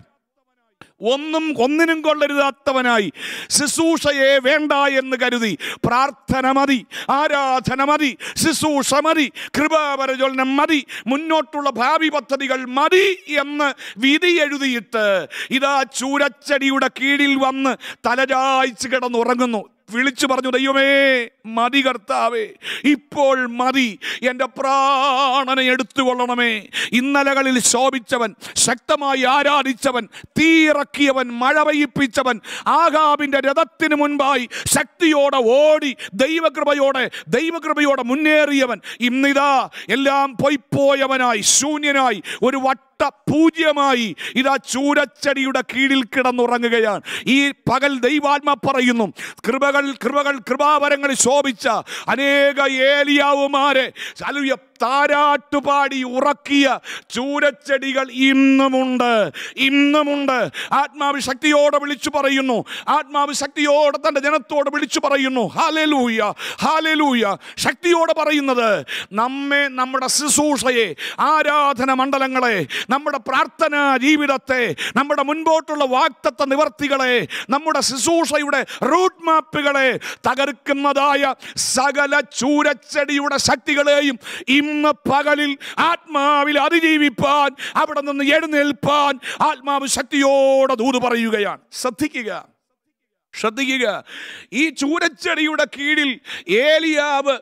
ഒന്നും ഒന്നിനും കൊള്ളരുതാത്തവനായി ശുശ്രൂഷയെ വേണ്ട എന്ന് കരുതി പ്രാർത്ഥന മതി ആരാധന മതി ശുശ്രൂഷ മതി കൃപാപരജ്വലനം മതി മുന്നോട്ടുള്ള ഭാവി പദ്ധതികൾ മതി എന്ന് വിധി എഴുതിയിട്ട് ഇതാ ചൂരച്ചെടിയുടെ കീഴിൽ വന്ന് തലചായ്ച്ച് കിടന്നുറങ്ങുന്നു വിളിച്ചു പറഞ്ഞു ദൈവമേ മതി കർത്താവേ ഇപ്പോൾ മതി എൻ്റെ പ്രാണനെ എടുത്തുകൊള്ളണമേ ഇന്നലകളിൽ ശോഭിച്ചവൻ ശക്തമായി ആരാധിച്ചവൻ തീയിറക്കിയവൻ മഴ പെയ്യിപ്പിച്ചവൻ ആകാബിൻ്റെ രഥത്തിന് മുൻപായി ശക്തിയോടെ ഓടി ദൈവകൃപയോടെ ദൈവകൃപയോടെ മുന്നേറിയവൻ ഇന്നിതാ എല്ലാം പൊയ്പോയവനായി ശൂന്യനായി ഒരു വട്ട പൂജ്യമായി ഇതാ ചൂരച്ചെടിയുടെ കീഴിൽ കിടന്നുറങ്ങുകയാണ് ഈ പകൽ ദൈവാത്മ പറയുന്നു കൃപകൾ കൃപകൾ കൃപാവരങ്ങളിൽ ശോഭിച്ച അനേക ഏലിയാവുമാരെ ഹല്ലേലൂയ, താരാട്ടുപാടി ഉറക്കിയ ചൂരച്ചെടികൾ ഇന്നുമുണ്ട് ഇന്നുമുണ്ട് ആത്മാവ് ശക്തിയോടെ വിളിച്ചു പറയുന്നു ആത്മാവ് ശക്തിയോടെ തൻ്റെ ജനത്തോട് വിളിച്ചു പറയുന്നു ഹാലലൂയ ഹാലലൂയ ശക്തിയോടെ പറയുന്നത് നമ്മെ നമ്മുടെ ശുശ്രൂഷയെ ആരാധന മണ്ഡലങ്ങളെ നമ്മുടെ പ്രാർത്ഥനാ ജീവിതത്തെ നമ്മുടെ മുൻപോട്ടുള്ള വാക്തത്വ നിവർത്തികളെ നമ്മുടെ ശുശ്രൂഷയുടെ റൂട്ട് മാപ്പുകളെ തകർക്കുന്നതായ സകല ചൂരച്ചെടിയുടെ ശക്തികളെയും ഇന്ന് പകലിൽ ആത്മാവിൽ അതിജീവിപ്പാൻ അവിടെ നിന്ന് എഴുന്നേൽപ്പാൻ ആത്മാവ് ശക്തിയോടെ ദൂത് പറയുകയാണ് ശ്രദ്ധിക്കുക ശ്രദ്ധിക്കുക ഈ ചൂരച്ചെടിയുടെ കീഴിൽ ഏലിയാവ്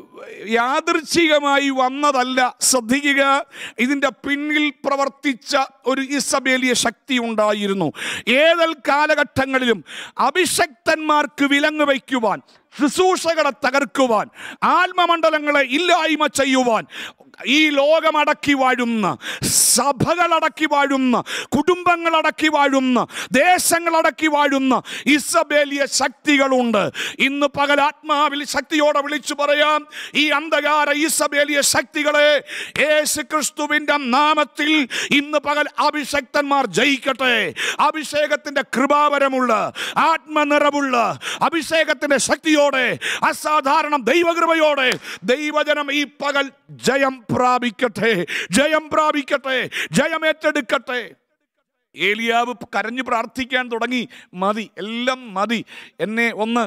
യാദൃച്ഛികമായി വന്നതല്ല ശ്രദ്ധിക്കുക ഇതിൻ്റെ പിന്നിൽ പ്രവർത്തിച്ച ഒരു ഇസബേലിയ ശക്തി ഉണ്ടായിരുന്നു ഏതൽ കാലഘട്ടങ്ങളിലും അഭിഷക്തന്മാർക്ക് വിലങ്ങ് വയ്ക്കുവാൻ ശുശ്രൂഷകളെ തകർക്കുവാൻ ആത്മമണ്ഡലങ്ങളെ ഇല്ലായ്മ ചെയ്യുവാൻ ഈ ലോകമടക്കി വാഴുന്ന സഭകളടക്കി വാഴുന്ന കുടുംബങ്ങളടക്കി വാഴുന്ന ദേശങ്ങളടക്കി വാഴുന്ന ഇസബേലിയ ശക്തികളുണ്ട് ഇന്ന് പകൽ ആത്മാവിൽ ശക്തിയോടെ വിളിച്ചു പറയാം ഈ അന്ധകാര ഇസബേലിയ ശക്തികളെ യേശു ക്രിസ്തുവിന്റെ നാമത്തിൽ ഇന്ന് പകൽ അഭിഷക്തന്മാർ ജയിക്കട്ടെ അഭിഷേകത്തിന്റെ കൃപാവരമുള്ള ആത്മനിറവുള്ള അഭിഷേകത്തിന്റെ ശക്തിയോടെ അസാധാരണ ദൈവകൃപയോടെ ദൈവജനം ഈ പകൽ ജയം പ്രാപിക്കട്ടെ ജയം പ്രാപിക്കട്ടെ ജയം ഏറ്റെടുക്കട്ടെ ഏലിയാവ് കരഞ്ഞു പ്രാർത്ഥിക്കാൻ തുടങ്ങി മതി എല്ലാം മതി എന്നെ ഒന്ന്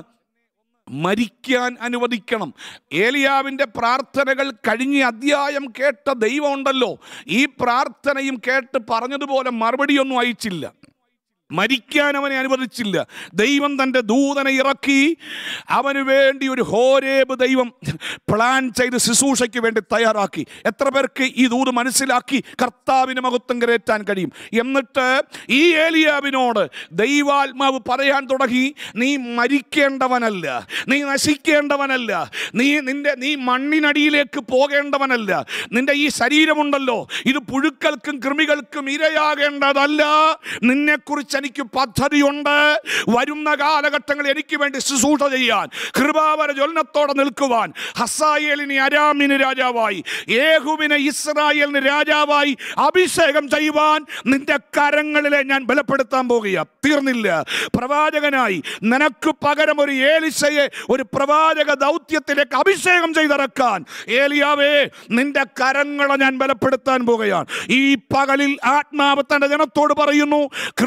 മരിക്കാൻ അനുവദിക്കണം ഏലിയാവിൻ്റെ പ്രാർത്ഥനകൾ കഴിഞ്ഞ അധ്യായം കേട്ട ദൈവമുണ്ടല്ലോ ഈ പ്രാർത്ഥനയും കേട്ട് പറഞ്ഞതുപോലെ മറുപടിയൊന്നും അയച്ചില്ല മരിക്കാൻ അവനെ അനുവദിച്ചില്ല ദൈവം തൻ്റെ ദൂതനെ ഇറക്കി അവന് വേണ്ടി ഒരു ഹോരേബ് ദൈവം പ്ലാൻ ചെയ്ത് ശുശ്രൂഷയ്ക്ക് വേണ്ടി തയ്യാറാക്കി എത്ര പേർക്ക് ഈ ദൂത് മനസ്സിലാക്കി കർത്താവിന് മഹത്വം കരേറ്റാൻ കഴിയും എന്നിട്ട് ഈ ഏലിയാവിനോട് ദൈവാത്മാവ് പറയാൻ തുടങ്ങി നീ മരിക്കേണ്ടവനല്ല നീ നശിക്കേണ്ടവനല്ല നീ നിന്റെ നീ മണ്ണിനടിയിലേക്ക് പോകേണ്ടവനല്ല നിന്റെ ഈ ശരീരമുണ്ടല്ലോ ഇത് പുഴുക്കൾക്കും കൃമികൾക്കും ഇരയാകേണ്ടതല്ല നിന്നെക്കുറിച്ച് എനിക്ക് പദ്ധതിയുണ്ട് വരുന്ന കാലഘട്ടങ്ങളിൽ എനിക്ക് വേണ്ടി ശുശ്രൂഷ ചെയ്യാൻ കൃപാവര ജ്വലനത്തോടെ നിൽക്കുവാൻ ഹസായേലിന് അരാമിന് രാജാവായി ഏഹുവിനെ ഇസ്രായേലിന് രാജാവായി അഭിഷേകം ചെയ്യുവാൻ നിന്റെ കരങ്ങളിലെ ഞാൻ ബലപ്പെടുത്താൻ പോകുക തീർന്നില്ല പ്രവാചകനായി നിനക്ക് പകരം ഒരു ഏലിശയെ ഒരു പ്രവാചക ദൗത്യത്തിലേക്ക് അഭിഷേകം ചെയ്തിറക്കാൻ ഏലിയാവേ നിന്റെ കരങ്ങളെ ഞാൻ ബലപ്പെടുത്താൻ പോകുകയാണ് ഈ പകലിൽ ആത്മാവ് തന്റെ ജനത്തോട് പറയുന്നു കൃപാവര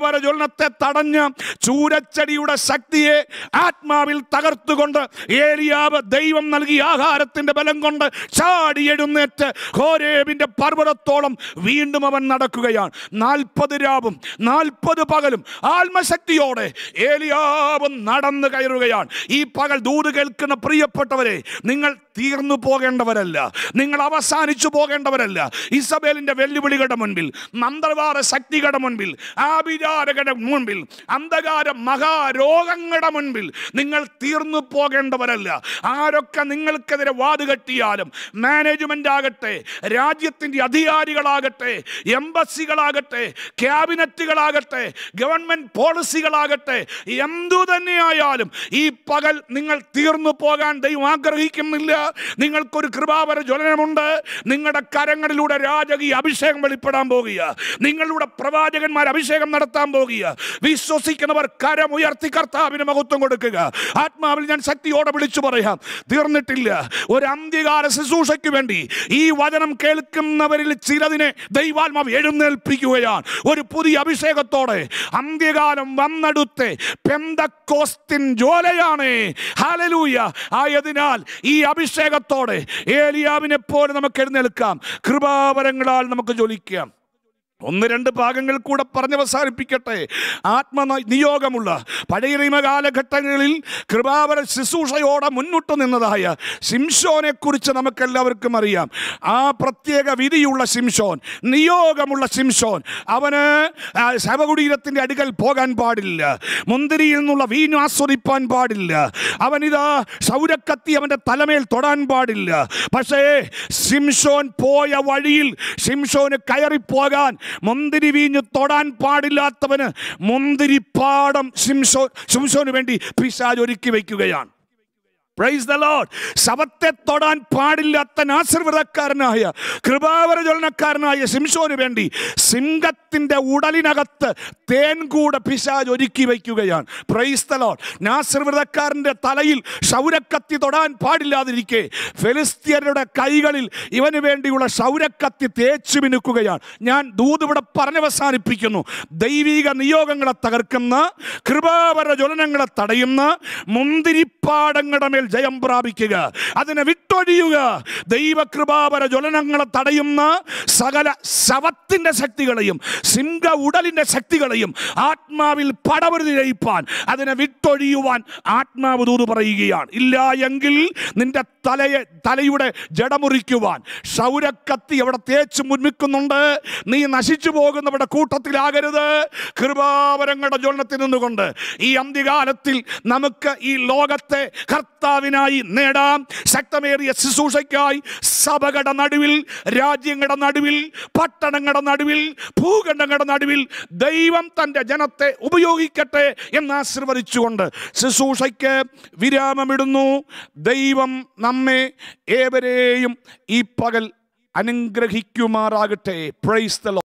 കൃപാവര ജ്വലനത്തെ തടഞ്ഞ് ചൂരച്ചെടിയുടെ ശക്തിയെ ആത്മാവിൽ തകർത്തുകൊണ്ട് ഏലിയാവ് ദൈവം നൽകിയ ആഹാരത്തിന്റെ ബലം കൊണ്ട് ചാടി എഴുന്നേറ്റ് ഹോരേബിന്റെ പർവ്വതത്തോളം വീണ്ടും അവൻ നടക്കുകയാണ് നാൽപ്പത് രാവും നാൽപ്പത് പകലും ആത്മശക്തിയോടെ ഏലിയാവ് നടന്നു കയറുകയാണ് ഈ പകൽ ദൂത് കേൾക്കുന്ന പ്രിയപ്പെട്ടവരെ നിങ്ങൾ തീർന്നു പോകേണ്ടവരല്ല നിങ്ങൾ അവസാനിച്ചു പോകേണ്ടവരല്ല ഇസബേലിന്റെ വെല്ലുവിളികളുടെ മുൻപിൽ മന്ത്രവാദ ശക്തികളുടെ മുൻപിൽ ആഭിചാരകളുടെ മുൻപിൽ അന്ധകാര മഹാരോഗങ്ങളുടെ മുൻപിൽ നിങ്ങൾ തീർന്നു പോകേണ്ടവരല്ല ആരൊക്കെ നിങ്ങൾക്കെതിരെ വാതുകെട്ടിയാലും മാനേജ്മെന്റ് ആകട്ടെ രാജ്യത്തിന്റെ അധികാരികളാകട്ടെ എംബസികളാകട്ടെ ക്യാബിനറ്റുകളാകട്ടെ ഗവൺമെന്റ് പോളിസികളാകട്ടെ എന്തു തന്നെയായാലും ഈ പകൽ നിങ്ങൾ തീർന്നു പോകാൻ ദൈവം ആഗ്രഹിക്കുന്നില്ല നിങ്ങൾക്കൊരു കൃപാവര ജ്വലനമുണ്ട് നിങ്ങളുടെ കരങ്ങളിലൂടെ രാജകീയ അഭിഷേകം വെളിപ്പെടാൻ പോകുക നിങ്ങളുടെ പ്രവാചകന്മാർ അഭിഷേകം നടത്താൻ പോകുക വിശ്വസിക്കുന്നവർ കരമുയർത്തി കർത്താവിന് മഹത്വം കൊടുക്കുക ആത്മാവിൽ ഞാൻ ശക്തിയോടെ വിളിച്ചു പറയാം തീർന്നിട്ടില്ല ഒരു അന്ത്യകാല ശുശ്രൂഷയ്ക്ക് വേണ്ടി ഈ വചനം കേൾക്കുന്നവരിൽ ചിലതിനെ ദൈവാത്മാവ് എഴുന്നേൽപ്പിക്കുകയാണ് ഒരു പുതിയ അഭിഷേകത്തോടെ അന്ത്യകാലം വന്നെടുത്ത് പെന്തക്കോസ്തിൻ ജ്വാലയാണ് ഹാലലൂയ ആയതിനാൽ ഈ അഭിഷേകത്തോടെ ഏലിയാവിനെ പോലെ നമുക്ക് എഴുന്നേൽക്കാം കൃപാവരങ്ങളാൽ നമുക്ക് ജ്വലിക്കാം ഒന്ന് രണ്ട് ഭാഗങ്ങൾ കൂടെ പറഞ്ഞവസാനിപ്പിക്കട്ടെ ആത്മ നിയോഗമുള്ള പഴയ നിയമ കാലഘട്ടങ്ങളിൽ കൃപാവര ശുശ്രൂഷയോടെ മുന്നിട്ട് നിന്നതായ ശിംഷോനെ കുറിച്ച് നമുക്കെല്ലാവർക്കും അറിയാം ആ പ്രത്യേക വിധിയുള്ള ശിംഷോൻ നിയോഗമുള്ള ശിംഷോൻ അവന് ആ, ശവകുടീരത്തിൻ്റെ അടുക്കൽ പോകാൻ പാടില്ല മുന്തിരിയിൽ നിന്നുള്ള വീഞ്ഞ് ആസ്വദിപ്പാൻ പാടില്ല അവനിതാ ശൗരക്കത്തി അവൻ്റെ തലമേൽ തൊടാൻ പാടില്ല പക്ഷേ ശിംഷോൻ പോയ വഴിയിൽ ശിംഷോന് കയറിപ്പോകാൻ മുന്തിരി വീഞ്ഞ് തൊടാൻ പാടില്ലാത്തവന് മുന്തിരിപ്പാടം ശിംഷോ ശിംഷോന് വേണ്ടി പിശാജ് ഒരുക്കി വയ്ക്കുകയാണ് പ്രൈസ് ദ ലോർഡ് ശവത്തെ തൊടാൻ പാടില്ലാത്ത ആശീർവദക്കാരനായ കൃപാവര ജ്വലനക്കാരനായ ശിംഷോന് വേണ്ടി സിംഹത്തിന്റെ ഉടലിനകത്ത് തേൻ കൂടെ പിശാജ് ഒരുക്കി വയ്ക്കുകയാണ് പ്രൈസ് ദ ലോർഡ് നാശീർവദക്കാരൻ്റെ തലയിൽ ശൗരക്കത്തി തൊടാൻ പാടില്ലാതിരിക്കെ ഫെലിസ്തീയരുടെ കൈകളിൽ ഇവന് വേണ്ടിയുള്ള ശൗരക്കത്തി തേച്ചു മിനുക്കുകയാണ് ഞാൻ ദൂത് ഇവിടെ പറഞ്ഞവസാനിപ്പിക്കുന്നു ദൈവിക നിയോഗങ്ങളെ തകർക്കുന്ന കൃപാവര ജ്വലനങ്ങളെ തടയുന്ന മുന്തിരിപ്പാടങ്ങളുടെ മേൽ ജയം പ്രാപിക്കുക അതിനെ വിട്ടൊഴിയുക ദൈവകൃപാവര ജ്വലനങ്ങളെ തടയുന്ന സകല ശവത്തിന്റെ ശക്തികളെയും സിംഹ ഉടലിന്റെ ശക്തികളെയും ആത്മാവിൽ പടവരുതി ജയിപ്പാൻ അതിനെ വിട്ടൊഴിയുവാൻ ആത്മാവ് ദൂത് പറയുകയാണ് ഇല്ല എങ്കിൽ നിന്റെ തലയെ തലയുടെ ജടമുറിക്കുവാൻ ശൗരക്കത്തി അവിടെ തേച്ച് മുൻമിക്കുന്നുണ്ട് നീ നശിച്ചു പോകുന്നവരുടെ കൂട്ടത്തിലാകരുത് കൃപാവരങ്ങളുടെ ജ്വലനത്തിൽ നിന്നുകൊണ്ട് ഈ അന്ത്യകാലത്തിൽ നമുക്ക് ഈ ലോകത്തെ കർത്താവിനായി നേടാം ശക്തമേറിയ ശുശ്രൂഷയ്ക്കായി സഭകളുടെ നടുവിൽ രാജ്യങ്ങളുടെ നടുവിൽ പട്ടണങ്ങളുടെ നടുവിൽ ഭൂഖണ്ഡങ്ങളുടെ നടുവിൽ ദൈവം തൻ്റെ ജനത്തെ ഉപയോഗിക്കട്ടെ എന്ന് ആശീർവദിച്ചുകൊണ്ട് ശുശ്രൂഷയ്ക്ക് വിരാമമിടുന്നു ദൈവം നമ്മെ ഏവരെയും ഈ പകൽ അനുഗ്രഹിക്കുമാറാകട്ടെ പ്രൈസ് ദ